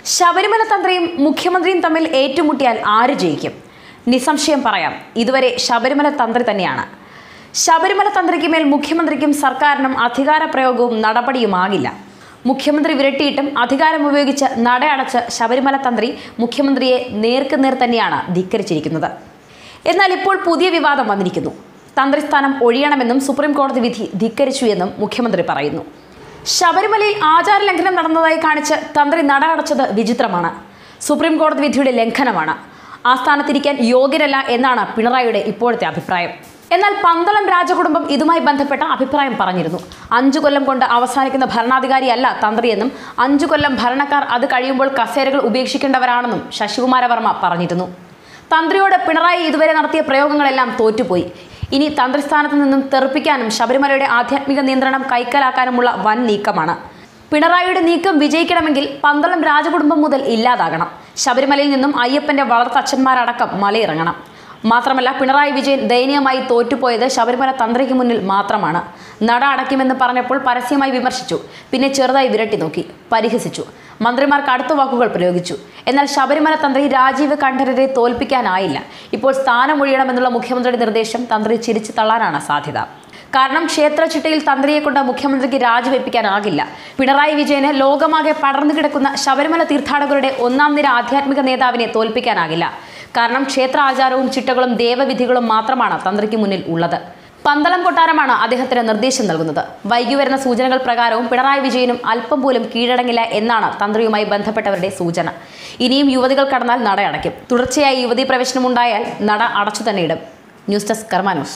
ശബരിമല തന്ത്രിയും മുഖ്യമന്ത്രിയും തമ്മിൽ ഏറ്റുമുട്ടിയാൽ ആര് ജയിക്കും നിസ്സംശയം പറയാം ഇതുവരെ ശബരിമല തന്ത്രി തന്നെയാണ് ശബരിമല തന്ത്രിക്ക് മേൽ മുഖ്യമന്ത്രിക്കും സർക്കാരിനും അധികാര പ്രയോഗവും നടപടിയുമാകില്ല മുഖ്യമന്ത്രി വിരട്ടിയിട്ടും അധികാരം ഉപയോഗിച്ച് നടയടച്ച് ശബരിമല തന്ത്രി മുഖ്യമന്ത്രിയെ നേർക്കുനേർ തന്നെയാണ് ധിക്കരിച്ചിരിക്കുന്നത് എന്നാൽ ഇപ്പോൾ പുതിയ വിവാദം വന്നിരിക്കുന്നു തന്ത്രിസ്ഥാനം ഒഴിയണമെന്നും സുപ്രീം കോടതി വിധി ധിക്കരിച്ചു എന്നും മുഖ്യമന്ത്രി പറയുന്നു ശബരിമലയിൽ ആചാര ലംഘനം നടന്നതായി കാണിച്ച് തന്ത്രി നട അടച്ചത് വിചിത്രമാണ് സുപ്രീം കോടതി വിധിയുടെ ലംഘനമാണ് ആ സ്ഥാനത്തിരിക്കാൻ യോഗ്യരല്ല എന്നാണ് പിണറായിയുടെ ഇപ്പോഴത്തെ അഭിപ്രായം എന്നാൽ പന്തളം രാജകുടുംബം ഇതുമായി ബന്ധപ്പെട്ട അഭിപ്രായം പറഞ്ഞിരുന്നു അഞ്ചു കൊല്ലം കൊണ്ട് അവസാനിക്കുന്ന ഭരണാധികാരിയല്ല തന്ത്രിയെന്നും അഞ്ചു കൊല്ലം ഭരണക്കാർ അത് കഴിയുമ്പോൾ കസേരകൾ ഉപേക്ഷിക്കേണ്ടവരാണെന്നും ശശികുമാര വർമ്മ പറഞ്ഞിരുന്നു തന്ത്രിയോട് പിണറായി ഇതുവരെ നടത്തിയ പ്രയോഗങ്ങളെല്ലാം തോറ്റുപോയി ഇനി തന്ത്രിസ്ഥാനത്ത് നിന്നും തെറിപ്പിക്കാനും ശബരിമലയുടെ ആധ്യാത്മിക നിയന്ത്രണം കൈക്കലാക്കാനുമുള്ള വൻ നീക്കമാണ് പിണറായിയുടെ നീക്കം വിജയിക്കണമെങ്കിൽ പന്തളം രാജകുടുംബം മുതൽ ഇല്ലാതാകണം ശബരിമലയിൽ നിന്നും അയ്യപ്പന്റെ വളർത്തച്ഛന്മാരടക്കം മലയിറങ്ങണം മാത്രമല്ല പിണറായി വിജയൻ ദയനീയമായി തോറ്റുപോയത് ശബരിമല തന്ത്രിക്ക് മുന്നിൽ മാത്രമാണ് നട അടയ്ക്കുമെന്ന് പറഞ്ഞപ്പോൾ പരസ്യമായി വിമർശിച്ചു പിന്നെ ചെറുതായി വിരട്ടി നോക്കി പരിഹസിച്ചു മന്ത്രിമാർക്ക് അടുത്ത വാക്കുകൾ പ്രയോഗിച്ചു എന്നാൽ ശബരിമല തന്ത്രി രാജീവ് കണ്ഠരരെ തോൽപ്പിക്കാനായില്ല ഇപ്പോൾ സ്ഥാനമൊഴിയണമെന്നുള്ള മുഖ്യമന്ത്രിയുടെ നിർദ്ദേശം തന്ത്രി ചിരിച്ചു തള്ളാനാണ് സാധ്യത കാരണം ക്ഷേത്ര ചിട്ടയിൽ തന്ത്രിയെ കൊണ്ട് മുഖ്യമന്ത്രിക്ക് രാജിവെപ്പിക്കാനാകില്ല പിണറായി വിജയന് ലോകമാകെ പടർന്നു കിടക്കുന്ന ശബരിമല തീർത്ഥാടകരുടെ ഒന്നാം നിര ആധ്യാത്മിക നേതാവിനെ തോൽപ്പിക്കാനാകില്ല കാരണം ക്ഷേത്ര ആചാരവും ചിട്ടകളും ദേവവിധികളും മാത്രമാണ് തന്ത്രിക്ക് മുന്നിൽ ഉള്ളത് പന്തളം കൊട്ടാരമാണ് അദ്ദേഹത്തിന് നിർദ്ദേശം നൽകുന്നത് വൈകി വരുന്ന സൂചനകൾ പ്രകാരവും പിണറായി വിജയനും അല്പം പോലും കീഴടങ്ങില്ല എന്നാണ് തന്ത്രിയുമായി ബന്ധപ്പെട്ടവരുടെ സൂചന ഇനിയും യുവതികൾ കടന്നാൽ നട അടയ്ക്കും തുടർച്ചയായി യുവതീ പ്രവേശനം ഉണ്ടായാൽ നട അടച്ചു തന്നെ ഇടും ന്യൂസ് ഡെസ്ക് കർമാനോസ്